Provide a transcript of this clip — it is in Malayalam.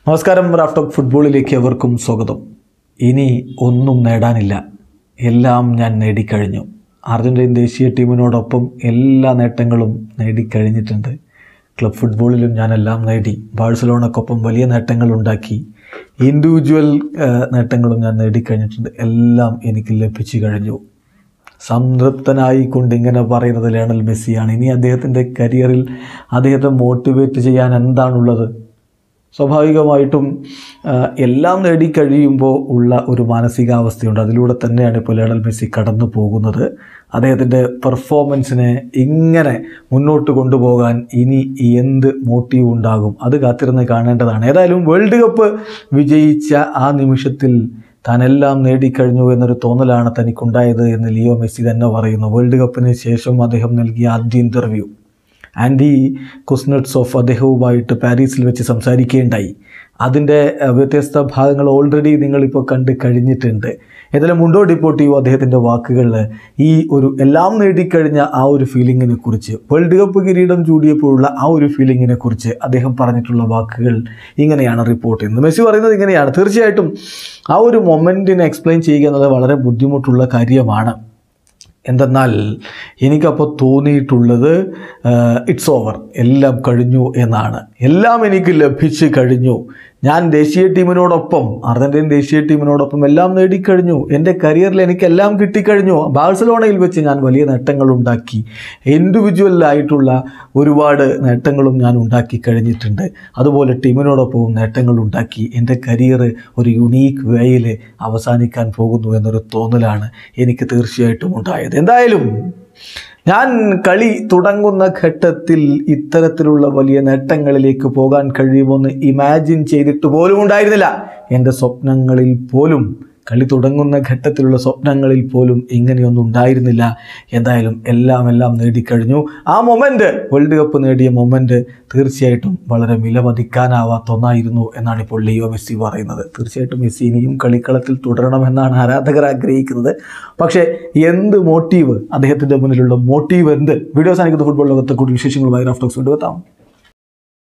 നമസ്കാരം റാഫ്റ്റോക്ക് ഫുട്ബോളിലേക്ക് അവർക്കും സ്വാഗതം ഇനി ഒന്നും നേടാനില്ല എല്ലാം ഞാൻ നേടിക്കഴിഞ്ഞു അർജൻറ്റീൻ ദേശീയ ടീമിനോടൊപ്പം എല്ലാ നേട്ടങ്ങളും നേടിക്കഴിഞ്ഞിട്ടുണ്ട് ക്ലബ് ഫുട്ബോളിലും ഞാനെല്ലാം നേടി ബാഴ്സലോണക്കൊപ്പം വലിയ നേട്ടങ്ങൾ ഉണ്ടാക്കി ഇൻഡിവിജ്വൽ നേട്ടങ്ങളും ഞാൻ നേടിക്കഴിഞ്ഞിട്ടുണ്ട് എല്ലാം എനിക്ക് ലഭിച്ചു കഴിഞ്ഞു സംതൃപ്തനായി കൊണ്ട് ഇങ്ങനെ പറയുന്നത് ലയണൽ മെസ്സിയാണ് ഇനി അദ്ദേഹത്തിൻ്റെ കരിയറിൽ അദ്ദേഹത്തെ മോട്ടിവേറ്റ് ചെയ്യാൻ എന്താണുള്ളത് സ്വാഭാവികമായിട്ടും ആ, എല്ലാം നേടിക്കഴിയുമ്പോൾ ഉള്ള ഒരു മാനസികാവസ്ഥയുണ്ട് അതിലൂടെ തന്നെയാണ് ഇപ്പോൾ ലയണൽ മെസ്സി കടന്നു പോകുന്നത് അദ്ദേഹത്തിൻ്റെ പെർഫോമൻസിനെ ഇങ്ങനെ മുന്നോട്ട് കൊണ്ടുപോകാൻ ഇനി എന്ത് മോട്ടീവ് ഉണ്ടാകും അത് കാത്തിരുന്ന് കാണേണ്ടതാണ് ഏതായാലും വേൾഡ് കപ്പ് വിജയിച്ച ആ നിമിഷത്തിൽ താനെല്ലാം നേടിക്കഴിഞ്ഞു എന്നൊരു തോന്നലാണ് തനിക്കുണ്ടായത് എന്ന് ലിയോ മെസ്സി തന്നെ പറയുന്നു വേൾഡ് കപ്പിന് ശേഷം അദ്ദേഹം നൽകിയ ആദ്യ ഇൻ്റർവ്യൂ ആൻഡി കുസ്നട്സോഫ് അദ്ദേഹവുമായിട്ട് പാരീസിൽ വെച്ച് സംസാരിക്കുകയുണ്ടായി അതിൻ്റെ അഹ്, വ്യത്യസ്ത ഭാഗങ്ങൾ ഓൾറെഡി നിങ്ങളിപ്പോൾ കണ്ട് കഴിഞ്ഞിട്ടുണ്ട് ഏതായാലും മുണ്ടോ ഡിപ്പോർട്ടീവോ അദ്ദേഹത്തിൻ്റെ വാക്കുകളിൽ ഈ ഒരു എല്ലാം നേടിക്കഴിഞ്ഞ ആ ഒരു ഫീലിങ്ങിനെ കുറിച്ച് വേൾഡ് കപ്പ് കിരീടം ചൂടിയപ്പോഴുള്ള ആ ഒരു ഫീലിങ്ങിനെ കുറിച്ച് അദ്ദേഹം പറഞ്ഞിട്ടുള്ള വാക്കുകൾ ഇങ്ങനെയാണ് റിപ്പോർട്ട് ചെയ്യുന്നത് മെസ്സി പറയുന്നത് ഇങ്ങനെയാണ് തീർച്ചയായിട്ടും ആ ഒരു മൊമെൻറ്റിനെ എക്സ്പ്ലെയിൻ ചെയ്യുക എന്നത് വളരെ ബുദ്ധിമുട്ടുള്ള കാര്യമാണ് എന്തെന്നാൽ എനിക്കപ്പോൾ തോന്നിയിട്ടുള്ളത് ഇറ്റ്സ് ഓവർ എല്ലാം കഴിഞ്ഞു എന്നാണ് എല്ലാം എനിക്ക് ലഭിച്ച് കഴിഞ്ഞു ഞാൻ ദേശീയ ടീമിനോടൊപ്പം അർജൻറ്റീൻ ദേശീയ ടീമിനോടൊപ്പം എല്ലാം നേടിക്കഴിഞ്ഞു എൻ്റെ കരിയറിൽ എനിക്കെല്ലാം കിട്ടിക്കഴിഞ്ഞു ബാഴ്സലോണയിൽ വെച്ച് ഞാൻ വലിയ നേട്ടങ്ങൾ ഉണ്ടാക്കി ഇൻഡിവിജ്വലായിട്ടുള്ള ഒരുപാട് നേട്ടങ്ങളും ഞാൻ ഉണ്ടാക്കി കഴിഞ്ഞിട്ടുണ്ട് അതുപോലെ ടീമിനോടൊപ്പവും നേട്ടങ്ങൾ ഉണ്ടാക്കി എൻ്റെ കരിയർ ഒരു യുണീക്ക് വേയിൽ അവസാനിക്കാൻ പോകുന്നു എന്നൊരു തോന്നലാണ് എനിക്ക് തീർച്ചയായിട്ടും ഉണ്ടായത് എന്തായാലും ഞാൻ കളി തുടങ്ങുന്ന ഘട്ടത്തിൽ ഇത്തരത്തിലുള്ള വലിയ നേട്ടങ്ങളിലേക്ക് പോകാൻ കഴിയുമെന്ന് ഇമാജിൻ ചെയ്തിട്ട് പോലും ഉണ്ടായിരുന്നില്ല എൻ്റെ സ്വപ്നങ്ങളിൽ പോലും കളി തുടങ്ങുന്ന ഘട്ടത്തിലുള്ള സ്വപ്നങ്ങളിൽ പോലും ഇങ്ങനെയൊന്നും ഉണ്ടായിരുന്നില്ല എന്തായാലും എല്ലാം എല്ലാം നേടിക്കഴിഞ്ഞു ആ മൊമെൻ്റ് വേൾഡ് കപ്പ് നേടിയ മൊമെൻ്റ് തീർച്ചയായിട്ടും വളരെ വിലമതിക്കാനാവാത്ത ഒന്നായിരുന്നു എന്നാണ് ഇപ്പോൾ ലിയോ മെസ്സി പറയുന്നത് തീർച്ചയായിട്ടും മെസ്സി ഇനിയും കളിക്കളത്തിൽ തുടരണമെന്നാണ് ആരാധകർ ആഗ്രഹിക്കുന്നത് പക്ഷേ എന്ത് മോട്ടീവ് അദ്ദേഹത്തിൻ്റെ മുന്നിലുള്ള മോട്ടീവ് എന്ത് വീഡിയോസ് അനിക്കുന്ന ഫുട്ബോൾ ലോകത്തെ കൂടുതൽ വിശേഷങ്ങളുമായി റാഫ്റ്റോക്സ് കൊണ്ടുവെത്താം